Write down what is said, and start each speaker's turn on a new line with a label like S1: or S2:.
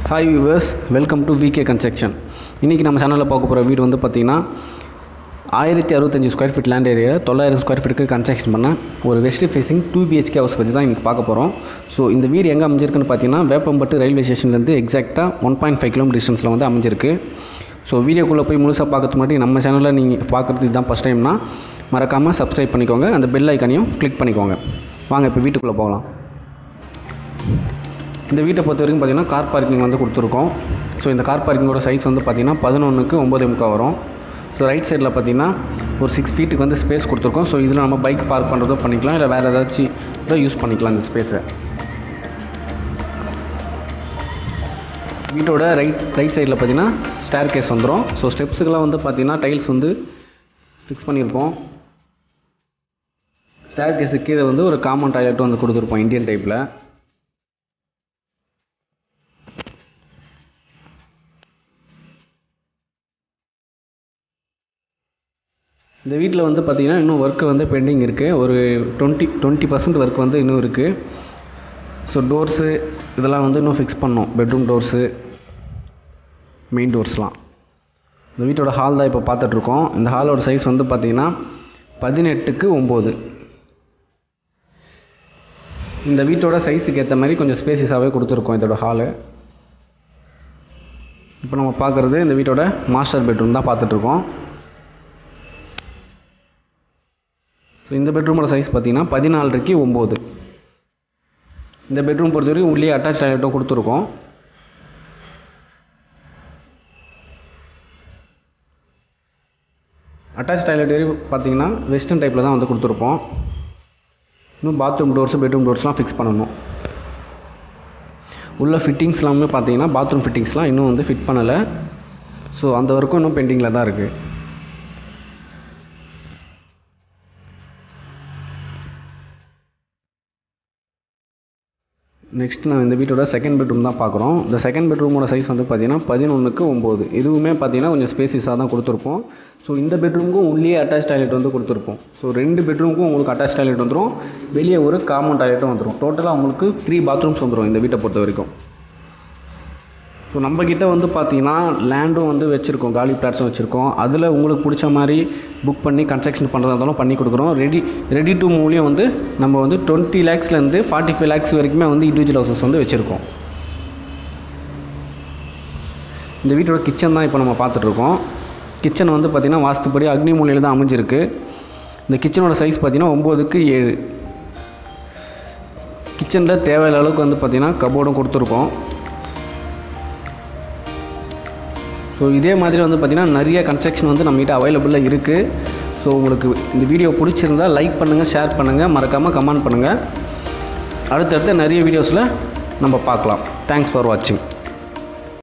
S1: hi viewers welcome to VK construction இன்றைக்கி நம்ம சேனலில் பார்க்க போகிற வீடு வந்து பார்த்திங்கன்னா ஆயிரத்தி அறுபத்தஞ்சி ஸ்கொயர் ஃபீட் லேண்ட் ஏரியா தொள்ளாயிரம் ஸ்கொயர் ஃபீட்டுக்கு கன்ஸ்ட்ரக்ஷன் பண்ண ஒரு west facing two BHK house பற்றி தான் இன்றைக்கி பார்க்க போகிறோம் ஸோ இந்த வீடு எங்கே அமைஞ்சிருக்குன்னு பார்த்தீங்கன்னா வேப்பம்பட்டு ரயில்வே ஸ்டேஷன்லேருந்து எக்ஸாக்டாக ஒன் பாயிண்ட் ஃபைவ் கிலோமீட்டர் டிஸ்டன்ஸில் வந்து அமைஞ்சிருக்கு ஸோ வீடியோக்குள்ளே போய் முழுசாக பார்க்கறதுக்கு முன்னாடி நம்ம சேனலில் நீங்கள் பார்க்குறது இதுதான் ஃபஸ்ட் டைம்னா மறக்காமல் சப்ஸ்கிரைப் பண்ணிக்கோங்க அந்த பெல் ஐக்கானையும் கிளிக் பண்ணிக்கோங்க வாங்க இப்போ வீட்டுக்குள்ளே போகலாம் இந்த வீட்டை பொறுத்த வரைக்கும் பார்த்தீங்கன்னா கார் பார்க்கிங் வந்து கொடுத்துருக்கோம் ஸோ இந்த கார் பார்க்கிங்கோட சைஸ் வந்து பார்த்தீங்கன்னா பதினொன்றுக்கு ஒம்பது முக்கால் வரும் ஸோ ரைட் சைடில் பார்த்தீங்கன்னா ஒரு சிக்ஸ் ஃபீட்டுக்கு வந்து ஸ்பேஸ் கொடுத்துருக்கோம் ஸோ இதில் நம்ம பைக் பார்க் பண்ணுறதோ பண்ணிக்கலாம் இல்லை வேறு ஏதாச்சும் கூட யூஸ் பண்ணிக்கலாம் இந்த ஸ்பேஸை வீட்டோட ரைட் ரைட் சைடில் பார்த்தீங்கன்னா ஸ்டேர் கேஸ் வந்துடும் ஸோ ஸ்டெப்ஸுக்கெல்லாம் வந்து பார்த்தீங்கன்னா டைல்ஸ் வந்து ஃபிக்ஸ் பண்ணியிருப்போம் ஸ்டேர் கேஸுக்கு கீழே வந்து ஒரு காமன் டாய்லெட் வந்து கொடுத்துருப்போம் இந்தியன் டைப்பில் இந்த வீட்டில் வந்து பார்த்திங்கன்னா இன்னும் ஒர்க்கு வந்து பெண்டிங் இருக்குது ஒரு டுவெண்ட்டி டுவெண்ட்டி பர்சன்ட் ஒர்க் வந்து இன்னும் இருக்குது ஸோ டோர்ஸு இதெல்லாம் வந்து இன்னும் ஃபிக்ஸ் பண்ணோம் பெட்ரூம் டோர்ஸு மெயின் டோர்ஸ்லாம் இந்த வீட்டோட ஹால் தான் இப்போ பார்த்துட்ருக்கோம் இந்த ஹாலோட சைஸ் வந்து பார்த்திங்கன்னா பதினெட்டுக்கு ஒம்பது இந்த வீட்டோட சைஸுக்கு ஏற்ற மாதிரி கொஞ்சம் ஸ்பேசிஸாகவே கொடுத்துருக்கோம் இதோட ஹாலு இப்போ நம்ம பார்க்குறது இந்த வீட்டோட மாஸ்டர் பெட்ரூம் தான் பார்த்துட்ருக்கோம் ஸோ இந்த பெட்ரூமோட சைஸ் பார்த்தீங்கன்னா பதினாலரைக்கு ஒம்பது இந்த பெட்ரூம் பொறுத்த வரைக்கும் உள்ளே அட்டாச் டாய்லெட்டும் கொடுத்துருக்கோம் அட்டாச் டாய்லெட் வரைக்கும் பார்த்தீங்கன்னா வெஸ்டர்ன் டைப்பில் தான் வந்து கொடுத்துருப்போம் இன்னும் பாத்ரூம் டோர்ஸு பெட்ரூம் டோர்ஸ்லாம் ஃபிக்ஸ் பண்ணணும் உள்ள ஃபிட்டிங்ஸ்லாமே பார்த்தீங்கன்னா பாத்ரூம் ஃபிட்டிங்ஸ்லாம் இன்னும் வந்து ஃபிட் பண்ணலை ஸோ அந்த ஒர்க்கும் இன்னும் பெண்டிங்கில் தான் இருக்குது நெக்ஸ்ட் நான் இந்த வீட்டோட செகண்ட் பெட்ரூம் தான் பார்க்குறோம் இந்த செகண்ட் பெட்ரூமோட சைஸ் வந்து பார்த்தீங்கன்னா பதினொன்றுக்கு ஒம்பது இதுவுமே பார்த்தீங்கன்னா கொஞ்சம் ஸ்பேசிஸாக தான் கொடுத்துருப்போம் ஸோ இந்த பெட்ரூமுக்கும் உள்ளே அட்டாச் டாய்லெட் வந்து கொடுத்துருப்போம் ஸோ ரெண்டு பெட்ரூமுக்கும் உங்களுக்கு அட்டாச் டாய்லெட் வந்துடும் வெளியே ஒரு காமன் டாய்லெட்டும் வந்துடும் டோட்டலாக உங்களுக்கு த்ரீ பாத்ரூம்ஸ் வந்துடும் இந்த வீட்டை பொறுத்த வரைக்கும் ஸோ நம்மக்கிட்ட வந்து பார்த்தீங்கன்னா லேண்டும் வந்து வச்சுருக்கோம் காலி பிளாட்ஸும் வச்சுருக்கோம் அதில் உங்களுக்கு பிடிச்ச மாதிரி புக் பண்ணி கன்ஸ்ட்ரக்ஷன் பண்ணுறதா இருந்தாலும் பண்ணி கொடுக்குறோம் ரெடி ரெடி டு மூவ்லேயும் வந்து நம்ம வந்து டுவெண்ட்டி லேக்ஸ்லேருந்து ஃபார்ட்டி ஃபைவ் லேக்ஸ் வரைக்குமே வந்து இண்டிவிஜுவல் ஹவுசஸ் வந்து வச்சுருக்கோம் இந்த வீட்டோட கிச்சன் தான் இப்போ நம்ம பார்த்துட்ருக்கோம் கிச்சன் வந்து பார்த்திங்கன்னா வாஸ்துப்படி அக்னி மூலையில் தான் அமைஞ்சிருக்கு இந்த கிச்சனோட சைஸ் பார்த்திங்கன்னா ஒம்போதுக்கு ஏழு கிச்சனில் தேவையான அளவுக்கு வந்து பார்த்திங்கன்னா கபோர்டும் கொடுத்துருக்கோம் ஸோ இதே மாதிரி வந்து பார்த்திங்கன்னா நிறைய கன்ஸ்ட்ரக்ஷன் வந்து நம்மகிட்ட அவைலபிளாக இருக்குது ஸோ உங்களுக்கு இந்த வீடியோ பிடிச்சிருந்தால் லைக் பண்ணுங்கள் ஷேர் பண்ணுங்கள் மறக்காமல் கமெண்ட் பண்ணுங்கள் அடுத்தடுத்த நிறைய வீடியோஸில் நம்ம பார்க்கலாம் தேங்க்ஸ் ஃபார் வாட்சிங்